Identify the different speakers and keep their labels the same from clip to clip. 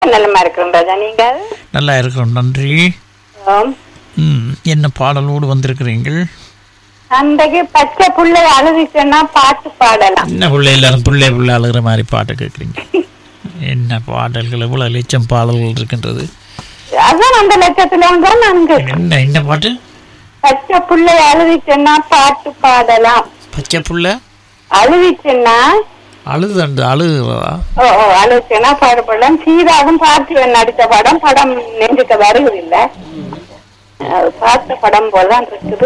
Speaker 1: நல்லமா இருக்கிறோம் ராஜா நீங்க
Speaker 2: நல்லா இருக்கிறோம் நன்றி
Speaker 1: ஆம்.
Speaker 2: ம் என்ன பாடலோடு வந்திருக்கிறீர்கள்
Speaker 1: அன்றைக்கு பச்சை புள்ளை அழுதுச்சுன்னா பாட்டு பாடலாம்
Speaker 2: என்ன பிள்ளை எல்லாரும் பிள்ளை பிள்ளை அழுகிற மாதிரி பாட்டு கேட்குறீங்க என்ன பாடல்கள் எவ்வளோ லட்சம் பாடல்கள் இருக்கின்றது
Speaker 1: அதான் அந்த லட்சத்துல தான் நான்கு
Speaker 2: என்ன என்ன பாட்டு
Speaker 1: பச்சை புள்ளை அழுதுச்சுன்னா பாட்டு பாடலாம்
Speaker 2: பச்சை புள்ள
Speaker 1: அழுதுச்சுன்னா
Speaker 2: அழுது அந்த அழுகுறதா
Speaker 1: ஓ ஓ அழுதுச்சுன்னா பாடுபடலாம் சீதாவும் பார்த்திவன் நடித்த படம் படம் நெஞ்சுக்கு வருவதில்லை அது பார்த்த படம் போலதான் இருக்குது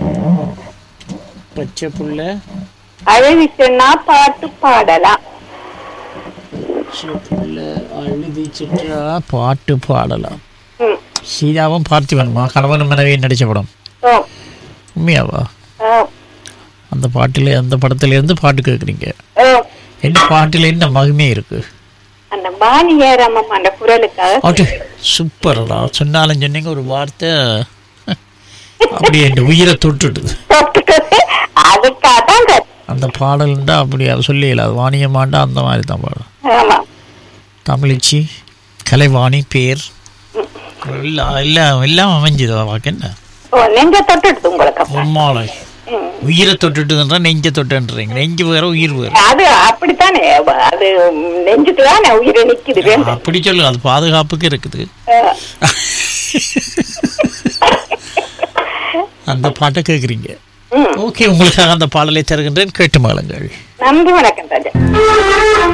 Speaker 2: பச்சை புள்ள
Speaker 1: அழுதுச்சுன்னா பாட்டு பாடலாம்
Speaker 2: பச்சை புள்ள அழுதிச்சிட்டா பாட்டு பாடலாம்
Speaker 1: ம்.
Speaker 2: சீதாவும் பார்த்திவன்மா கணவன் மனைவியும் நடிச்ச படம்
Speaker 1: ஓ
Speaker 2: உண்மையாவா
Speaker 1: ஓ
Speaker 2: அந்த பாட்டில் அந்த படத்துல இருந்து பாட்டு கேட்குறீங்க
Speaker 1: ஓ
Speaker 2: என்ன பாட்டில் என்ன மகிமை இருக்கு
Speaker 1: அந்த பாணி ஏறாமம் அந்த குரலுக்காக
Speaker 2: ஓகே சூப்பர்டா சொன்னாலும் சொன்னீங்க ஒரு வார்த்தை அப்படியே என் உயிரை தொட்டுடுது
Speaker 1: தொட்டுட்டது அதுக்காக தான் கத்து.
Speaker 2: அந்த பாடல்ண்டா அப்படி அது சொல்லல அது வாணியமாண்டா அந்த மாதிரி தான் பாடம்
Speaker 1: ஆமா
Speaker 2: தமிழிச்சி கலைவாணி பேர் எல்லாம் எல்லாம் எல்லாம் அமைஞ்சுது வாக்கு என்ன
Speaker 1: ஓ நெஞ்ச தொட்டுடுது உங்களுக்கு அப்ப.
Speaker 2: உம்மாலை
Speaker 1: ம்.
Speaker 2: உயிரை தொட்டுட்டுன்றா நெஞ்ச தொட்டுன்றீங்க நெஞ்சு வேற உயிர் வேற
Speaker 1: அது அப்படித்தானே அது நெஞ்சுக்கு தானே உயிரை நிக்குது ரெண்டு.
Speaker 2: அப்படி சொல்லு அது பாதுகாப்புக்கு இருக்குது
Speaker 1: ஆ.
Speaker 2: அந்த பாட்டை கேட்குறீங்க
Speaker 1: ம்.
Speaker 2: ஓகே உங்களுக்காக அந்த பாடலை தருகின்றேன் கேட்டு மகளுங்கள்
Speaker 1: நன்றி வணக்கம் ராஜா